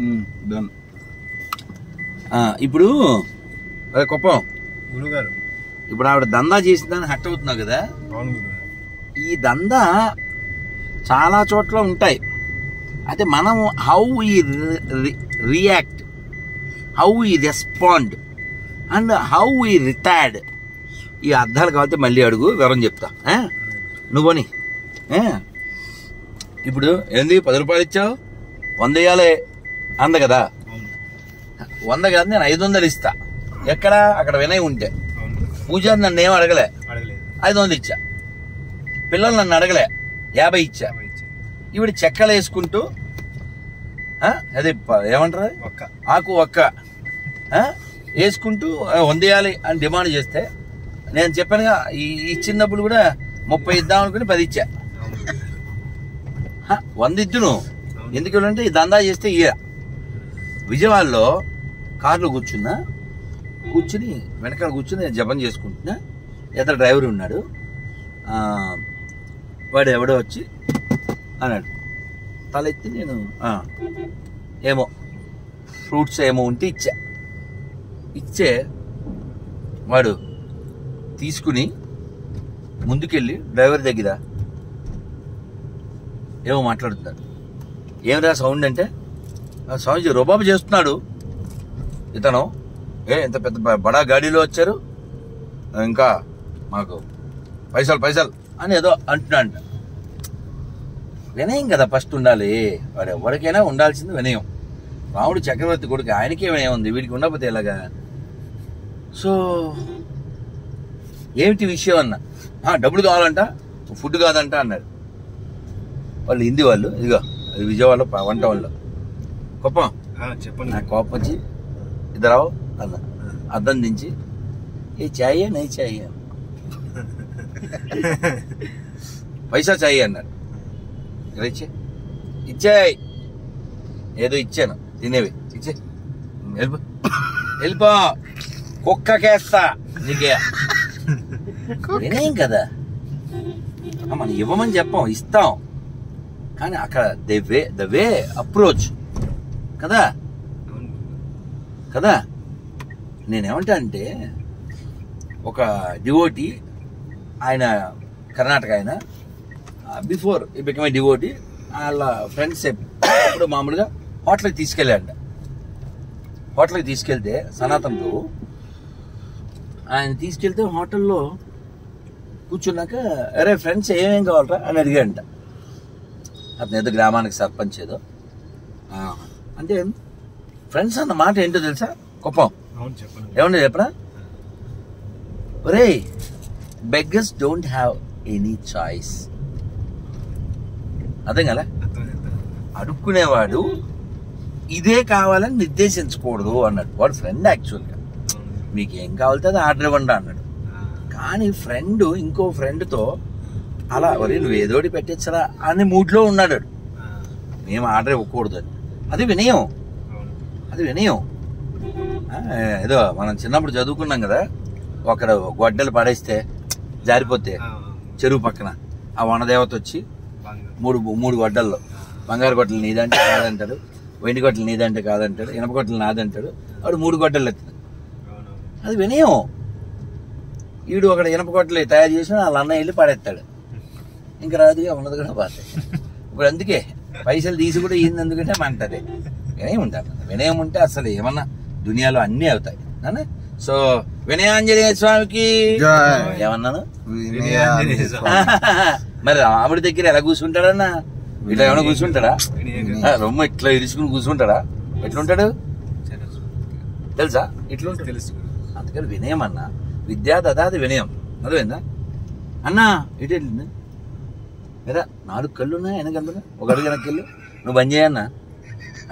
Done ఆ, ఇప్పుడు అదే కుప్పం గురుగారు ఇప్పుడు ఆవిడ దందా చేసిందని హట్ అవుతున్నావు కదా అవును గురుగారు ఈ దందా చాలా చోట్ల ఉంటాయి అయితే మనం how we react how we respond and how we retired ఈ అర్థాలు కావాలంటే మళ్ళీ అడుగు వివరం చెప్తా ఆ? నువ్వని ఆ? ఇప్పుడు ఏంది పది రూపాయలు ఇచ్చావు వంద ఇయ్యాలే అంద కదా అవును వంద కాదు నేను ఐదు వందలు ఇస్తా ఎక్కడ అక్కడ వినయ్ ఉంటే అవును గురుగారు. పూజారి నన్ను ఏం అడగలే అడగలేదు ఐదు వందలు ఇచ్చా పిల్లలు నన్ను అడగలే యాభై ఇచ్చా యాభై ఇచ్చాను. ఈవిడ చెక్కలు వేసుకుంటూ ఆ, అదే ప- ఏమంటారు ఒక్క ఆకు ఒక్క ఆ, వేసుకుంటూ ఆ, వందేయాలి అని డిమాండ్ చేస్తే నేను చెప్పానుగా ఈ ఇచ్చినప్పుడు కూడా ముప్పై ఇద్దాం అనుకుని పది ఇచ్చా అవును గురుగారు. హ, వంద ఇద్దును ఎందుకు అంటే ఈ దందా చేస్తే ఇయ్య విజయవాడలో కారులో కూర్చున్నా కూర్చుని వెనకాల కూర్చుని నేను జపం చేసుకుంటున్నా ఇతర డ్రైవర్ ఉన్నాడు ఆ, వాడు ఎవడో వచ్చి అన్నాడు తలెత్తి నేను "ఆ, ఏమో ఫ్రూట్స్ ఏమో ఉంటే ఇచ్చా ఇచ్చే వాడు తీసుకుని ముందుకెళ్ళి డ్రైవర్ దగ్గర ఏమో మాట్లాడుతున్నాడు ఏమిరా సౌండ్ అంటే "ఆ, స్వామీజీ రుబాబు చేస్తున్నాడు ఇతను ఏ ఇంత పెద్ద బ- బడా గాడిలో వచ్చారు ఇంకా మాకు పైసలు పైసలు అని ఏదో అంటున్నాడు వినయం కదా ఫస్ట్ ఉండాలి వాడు ఎవరికైనా ఉండాల్సింది వినయం రాముడు చక్రవర్తి కొడుకు ఆయనకే వినయం ఉంది వీడికి ఉండకపోతే ఎలాగా సో ఏమిటి విషయం అన్న "ఆ, డబ్బులు కావాలంట ఫుడ్ కాదంట అన్నాడు వాళ్ళు హిందీ వాళ్ళు ఇదిగో అది విజయవాడలో ప- వంట వాళ్ళు గొప్ప ఆ, చెప్పండి నాకు కోపం వచ్చి ఇద్దరావు అన్న అద్దం దించి ఏ చాయే నై చాయే పైసా చాయే అన్నాడు ఇలా ఇచ్చే ఇచ్చాయి ఏదో ఇచ్చాను తినేవి ఇచ్చే వెళ్ళిపో వెళ్ళిపో కుక్కకేస్తా నీకే వినేం కదా ఆ, మనం ఇవ్వమని చెప్పాం ఇస్తాం కానీ అక్కడ the way the way approach కదా అవును గురుగారు. కదా నేనేమంటా అంటే ఒక డివోటీ ఆయన కర్ణాటక ఆయన before he become a devotee వాళ్ళ ఫ్రెండ్స్ ఎప్పుడు మామూలుగా హోటల్కి తీసుకెళ్ళాడు హోటల్కి తీసుకెళ్తే సనాతన్ ప్రభు ఆయన తీసుకెళ్తే హోటల్లో కూర్చున్నాక అరే ఫ్రెండ్స్ ఏమేం కావాలరా అని అడిగాడంట అతను ఏదో గ్రామానికి సర్పంచ్ ఏదో ఆ, అంటే ఫ్రెండ్స్ అన్న మాట ఏంటో తెలుసా కుప్పం అవును చెప్పండి ఏమన్నా చెప్పరా ఒరే beggars don't have any choice అర్థం కదా అర్థం చెప్తాను అడుక్కునేవాడు ఇదే కావాలని నిర్దేశించకూడదు అన్నాడు వాడు ఫ్రెండ్ యాక్చువల్గా అవును మీకు ఏం కావాలితే అది ఆర్డర్ ఇవ్వండి అన్నాడు ఆ, కానీ ఫ్రెండ్ ఇంకో ఫ్రెండ్తో అలా ఒరే నువ్వు ఏదోటి పెట్టించరా అని మూడ్లో ఉన్నాడు వాడు. ఆ, మేము ఆర్డర్ ఇవ్వకూడదు అని అది వినయం అవును అది వినయం ఆ, ఏదో మనం చిన్నప్పుడు చదువుకున్నాం కదా ఒకడు గొడ్డలు పడేస్తే జారిపోతే ఆ, చెరువు పక్కన ఆ వనదేవత వచ్చి బాగా మూడు మూడు గొడ్డల్లో బంగారు గొడ్డలు నీదంటే కాదంటాడు వెండి గొడ్డలు నీదంటే కాదంటాడు ఇనప గొడ్డలు నాదంటాడు వాడు మూడు గొడ్డలు ఎత్తాడు అవును అది వినయం ఈడు ఒకడు ఇనప గొడ్డలు తయారు చేసిన వాళ్ళ అన్న వెళ్ళి పడేస్తాడు ఇంకా రాదుగా ఉన్నది కూడా పోతాయి ఇప్పుడు అందుకే పైసలు తీసి కూడా ఈయన ఎందుకంటే మంటది వినయం ఉంటారు వినయం ఉంటే అసలు ఏమన్నా దునియాలో అన్నీ అవుతాయి నాన్న? సో వినయాంజనేయ స్వామికి జై. ఏమన్నాను వినయాంజనేయ స్వామి. మరి రాముడి దగ్గర ఎలా కూర్చుంటాడన్నా ఇట్లా ఏమైనా కూర్చుంటాడా వినయం ఆ, రొమ్మ ఇట్లా ఇరుచుకుని కూర్చుంటాడా ఎట్లుంటాడు తెలుసు. తెలుసా ఇట్లుంటాడు తెలుసు అందుకని వినయం అన్న విద్యా దదాది వినయం అర్థమైందా అన్నా ఇటు వెళ్ళింది లేదా నాలుగు కళ్ళు ఉన్నాయి వెనక ఒక అడుగు వెనక్కి వెళ్ళు నువ్వు బంద్ చేయన్నా